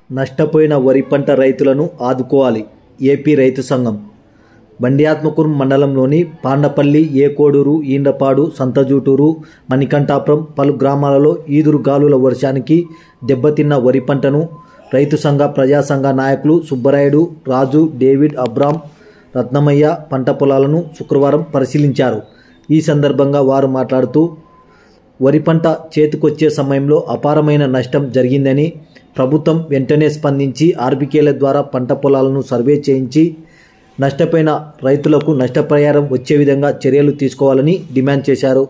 నష్టపోయిన వరి పంట రైతులను ఆదుకోవాలి ఏపీ రైతు సంఘం బండియాత్మకూరు మండలంలోని పాండపల్లి ఏకోడూరు ఈండపాడు సంతజూటూరు మణికంఠాపురం పలు గ్రామాలలో ఈదురు గాలుల వర్షానికి దెబ్బతిన్న వరి పంటను రైతు సంఘ ప్రజా సంఘ నాయకులు సుబ్బరాయుడు రాజు డేవిడ్ అబ్రామ్ రత్నమయ్య పంట పొలాలను శుక్రవారం పరిశీలించారు ఈ సందర్భంగా వారు మాట్లాడుతూ వరి పంట చేతికొచ్చే సమయంలో అపారమైన నష్టం జరిగిందని ప్రభుత్వం వెంటనే స్పందించి ఆర్బికేల ద్వారా పంట పొలాలను సర్వే చేయించి నష్టపోయిన రైతులకు నష్టపరిహారం వచ్చే విధంగా చర్యలు తీసుకోవాలని డిమాండ్ చేశారు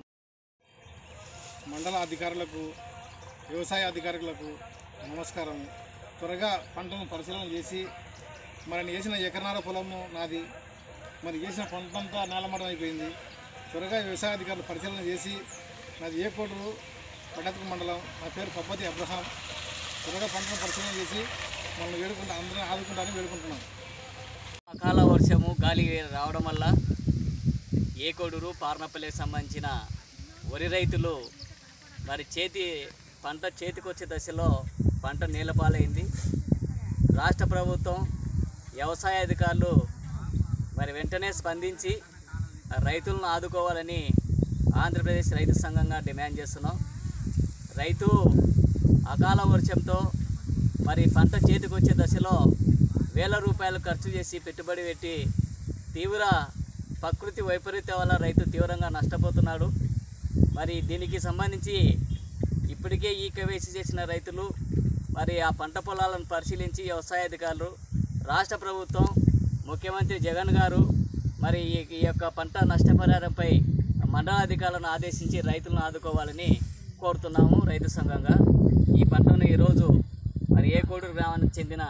మండల అధికారులకు వ్యవసాయ అధికారులకు నమస్కారం త్వరగా పంటను పరిశీలన చేసి మరి నేను వేసిన ఎకరనార పొలము నాది మరి వేసిన పంట అంతా నేలమడం అయిపోయింది త్వరగా వ్యవసాయ అధికారులు పరిశీలన చేసి నాది ఏ కోటరు పట్టత్క మండలం నా పేరు పప్పతి అబ్రహాం త్వరగా పంటను పరిశీలన చేసి మనల్ని వేడుకుంటా అందరినీ ఆదుకుంటారని వేడుకుంటున్నాం అకాల వర్షము గాలి రావడం వల్ల ఏకోడూరు పార్నపల్లికి సంబంధించిన వరి రైతులు మరి చేతి పంట చేతికొచ్చే దశలో పంట నీలపాలైంది రాష్ట్ర ప్రభుత్వం వ్యవసాయ అధికారులు మరి వెంటనే స్పందించి ఆ రైతులను ఆదుకోవాలని ఆంధ్రప్రదేశ్ రైతు సంఘంగా డిమాండ్ చేస్తున్నాం రైతు అకాల వర్షంతో మరి పంట చేతికొచ్చే దశలో వేల రూపాయలు ఖర్చు చేసి పెట్టుబడి పెట్టి తీవ్ర ప్రకృతి వైపరీత్యం వల్ల రైతు తీవ్రంగా నష్టపోతున్నాడు మరి దీనికి సంబంధించి ఇప్పటికే ఈ కేవైసీ చేసిన రైతులు మరి ఆ పంట పొలాలను పరిశీలించి వ్యవసాయ అధికారులు రాష్ట్ర ప్రభుత్వం ముఖ్యమంత్రి జగన్ గారు మరి ఈ ఈ యొక్క పంట నష్టపరిహారంపై మండల అధికారులను ఆదేశించి రైతులను ఆదుకోవాలని కోరుతున్నాము రైతు సంఘంగా ఈ పంటను ఈరోజు మరి ఏకోడూరు గ్రామానికి చెందిన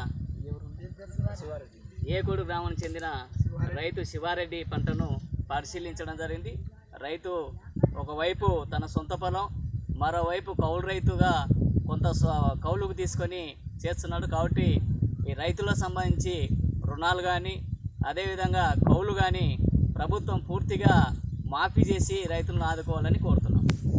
ఏకోడు గ్రామానికి చెందిన రైతు శివారెడ్డి పంటను పరిశీలించడం జరిగింది రైతు ఒకవైపు తన సొంత పొలం మరోవైపు కౌలు రైతుగా కొంత స్వ- కౌలుకు తీసుకొని చేస్తున్నాడు కాబట్టి ఈ రైతులకు సంబంధించి రుణాలు కానీ అదేవిధంగా కౌలు కానీ ప్రభుత్వం పూర్తిగా మాఫీ చేసి రైతులను ఆదుకోవాలని కోరుతున్నాం